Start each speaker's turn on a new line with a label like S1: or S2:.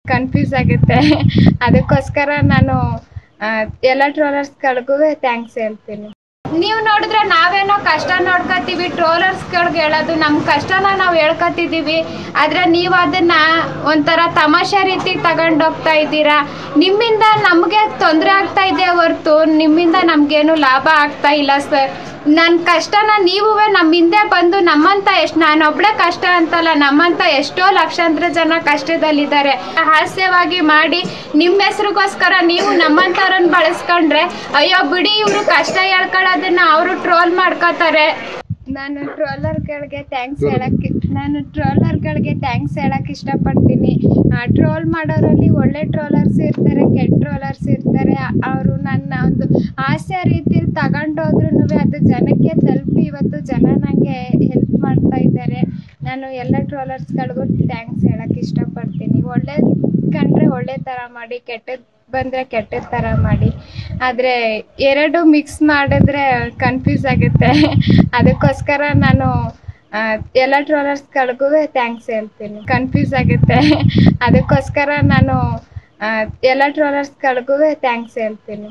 S1: confuse ಆಗುತ್ತೆ ಅದಕ್ಕೋಸ್ಕರ ನಾನು ಆ, ಎಲ್ಲ ಟ್ರೋಲರ್ಸ್ಗಳಿಗೂ ಥ್ಯಾಂಕ್ಸ್ ಹೇಳ್ತೀನಿ ನೀವು ನೋಡಿದ್ರೆ ನಾವೇನೋ ಕಷ್ಟ ನೋಡ್ಕೊತೀವಿ ಟ್ರೋಲರ್ಸ್ಗಳ್ಗೆ ಹೇಳೋದು ನಮ್ಮ ಕಷ್ಟನ ನಾವು ಹೇಳ್ಕೊತಿದ್ದೀವಿ ಆದರೆ ನೀವು ಅದನ್ನ ಒಂಥರ ತಮಾಷೆ ರೀತಿ ತಗೊಂಡೋಗ್ತಾ ಇದ್ದೀರಾ ನಿಮ್ಮಿಂದ ನಮಗೆ ತೊಂದರೆ ಆಗ್ತಾ ಇದೆ ಹೊರ್ತು ನಿಮ್ಮಿಂದ ನಮಗೇನು ಲಾಭ ಆಗ್ತಾ ಇಲ್ಲ ಸರ್ ನನ್ನ ಕಷ್ಟನ ನೀವು ನಮ್ಮ ಹಿಂದೆ ಬಂದು ನಮ್ಮಂತ ಎಷ್ಟು ನಾನೊಬ್ಳೆ ಕಷ್ಟ ಅಂತಲ್ಲ ನಮ್ಮಂತ ಎಷ್ಟೋ ಲಕ್ಷಾಂತರ ಜನ ಕಷ್ಟದಲ್ಲಿದ್ದಾರೆ ಹಾಸ್ಯವಾಗಿ ಮಾಡಿ ನಿಮ್ಮ ಹೆಸ್ರಿಗೋಸ್ಕರ ನೀವು ನಮ್ಮಂಥವ್ರನ್ನ ಬಳಸ್ಕೊಂಡ್ರೆ ಅಯ್ಯೋ ಬಿಡಿ ಇವರು ಕಷ್ಟ ಹೇಳ್ಕೊಳ್ಳೋದನ್ನ ಅವರು ಟ್ರೋಲ್ ಮಾಡ್ಕೋತಾರೆ ನಾನು ಟ್ರೋಲರ್ಗಳಿಗೆ ಥ್ಯಾಂಕ್ಸ್ ಹೇಳಕ್ಕೆ ನಾನು ಟ್ರೋಲರ್ಗಳಿಗೆ ಥ್ಯಾಂಕ್ಸ್ ಹೇಳಕ್ಕೆ ಇಷ್ಟಪಡ್ತೀನಿ ಟ್ರೋಲ್ ಮಾಡೋರಲ್ಲಿ ಒಳ್ಳೆ ಟ್ರೋಲರ್ಸ್ ಇರ್ತಾರೆ ಕೆಟ್ಟ ಟ್ರೋಲರ್ಸ್ ಇರ್ತಾರೆ ಅವರು ನನ್ನ ಒಂದು ಹಾಸ್ಯ ರೀತಿಯಲ್ಲಿ ತಗೊಂಡೋದ್ರೂ ಅದು ಜನಕ್ಕೆ ತಲುಪಿ ಇವತ್ತು ಜನ ನನಗೆ ಹೆಲ್ಪ್ ಮಾಡ್ತಾ ಇದ್ದಾರೆ ನಾನು ಎಲ್ಲ ಟ್ರೋಲರ್ಸ್ಗಳಿಗೂ ಥ್ಯಾಂಕ್ಸ್ ಹೇಳಕ್ಕೆ ಇಷ್ಟಪಡ್ತೀನಿ ಒಳ್ಳೆ ಕಂಡ್ರೆ ಒಳ್ಳೆ ಥರ ಮಾಡಿ ಕೆಟ್ಟದ್ದು ಬಂದರೆ ಕೆಟ್ಟದ ಥರ ಮಾಡಿ ಆದರೆ ಎರಡು ಮಿಕ್ಸ್ ಮಾಡಿದ್ರೆ ಕನ್ಫ್ಯೂಸ್ ಆಗುತ್ತೆ ಅದಕ್ಕೋಸ್ಕರ ನಾನು ಆ, ಎಲ್ಲ ಟ್ರೋಲರ್ಸ್ಗಳಿಗೂ ಥ್ಯಾಂಕ್ಸ್ ಹೇಳ್ತೀನಿ ಕನ್ಫ್ಯೂಸ್ ಆಗುತ್ತೆ ಅದಕ್ಕೋಸ್ಕರ ನಾನು ಆ, ಎಲ್ಲ ಟ್ರೋಲರ್ಸ್ಗಳಿಗೂ ಥ್ಯಾಂಕ್ಸ್ ಹೇಳ್ತೀನಿ